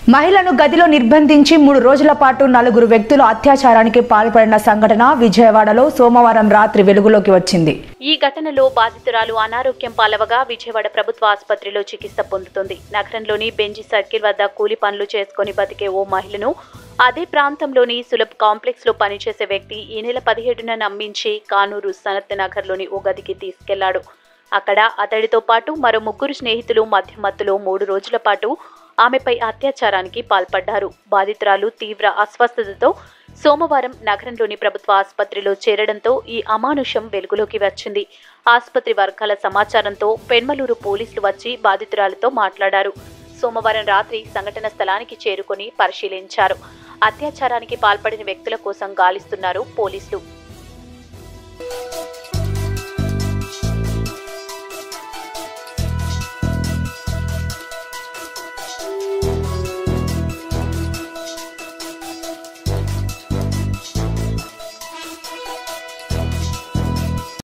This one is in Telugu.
మహిళను గదిలో నిర్బంధించి మూడు రోజుల పాటు నలుగురు వ్యక్తులు అత్యాచారానికి పాల్పడిన సంఘటన విజయవాడలో సోమవారం రాత్రి వెలుగులోకి వచ్చింది ఈ ఘటనలో బాధితురాలు అనారోగ్యం పాలవగా విజయవాడ ప్రభుత్వ ఆసుపత్రిలో చికిత్స పొందుతుంది నగరంలోని బెంజి సర్కిల్ వద్ద కూలి పనులు చేసుకుని బతికే ఓ మహిళను అదే ప్రాంతంలోని సులభ్ కాంప్లెక్స్ లో పనిచేసే వ్యక్తి ఈ నెల పదిహేడున నమ్మించి కానూరు సనత్ నగర్లోని ఓ గదికి తీసుకెళ్లాడు అక్కడ అతడితో పాటు మరో ముగ్గురు స్నేహితులు మధ్యమత్తులో మూడు రోజుల పాటు ఆమెపై అత్యాచారానికి పాల్పడ్డారు బాధితురాలు తీవ్ర అస్వస్థతతో సోమవారం నగరంలోని ప్రభుత్వ ఆసుపత్రిలో చేరడంతో ఈ అమానుషం వెలుగులోకి వచ్చింది ఆసుపత్రి వర్గాల సమాచారంతో పెన్మలూరు పోలీసులు వచ్చి బాధితురాలతో మాట్లాడారు సోమవారం రాత్రి సంఘటన స్థలానికి చేరుకొని పరిశీలించారు అత్యాచారానికి పాల్పడిన వ్యక్తుల కోసం గాలిస్తున్నారు పోలీసులు